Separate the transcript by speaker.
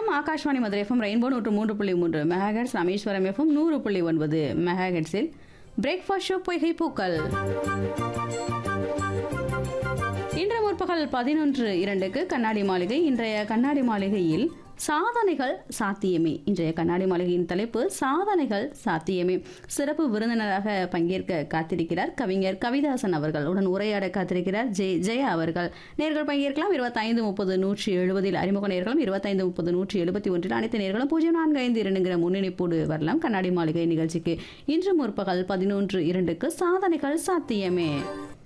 Speaker 1: கேட்கலாம் Akashvani Madurai FM rainbow நூற்று மூன்று புள்ளி மூன்று மெகாஹெட்ஸ் ராமேஸ்வரம் எஃப்எம் நூறு புள்ளி ஒன்பது மெகாஹெட்ஸில் பிரேக்ஃபாஸ்ட் ஷோ பொய்கை பூக்கள் இன்று முற்பகல் பதினொன்று இரண்டுக்கு கண்ணாடி மாளிகை இன்றைய கண்ணாடி மாளிகையில் சாதனைகள் சாத்தியமே இன்றைய கண்ணாடி மாளிகையின் தலைப்பு சாதனைகள் சாத்தியமே சிறப்பு விருந்தினராக பங்கேற்க காத்திருக்கிறார் கவிஞர் கவிதாசன் அவர்கள் உடன் உரையாட காத்திருக்கிறார் ஜெய் ஜெயா அவர்கள் நேர்கள் பங்கேற்கலாம் இருபத்தைந்து முப்பது நூற்றி எழுபதில் அறிமுக நேர்களும் இருபத்தைந்து முப்பது நூற்றி எழுபத்தி ஒன்றில் அனைத்து நேர்களும் பூஜ்ஜியம் நான்கு ஐந்து இரண்டுங்கிற முன்னிணைப்போடு வரலாம் கண்ணாடி மாளிகை நிகழ்ச்சிக்கு இன்று முற்பகல் பதினொன்று இரண்டுக்கு சாதனைகள் சாத்தியமே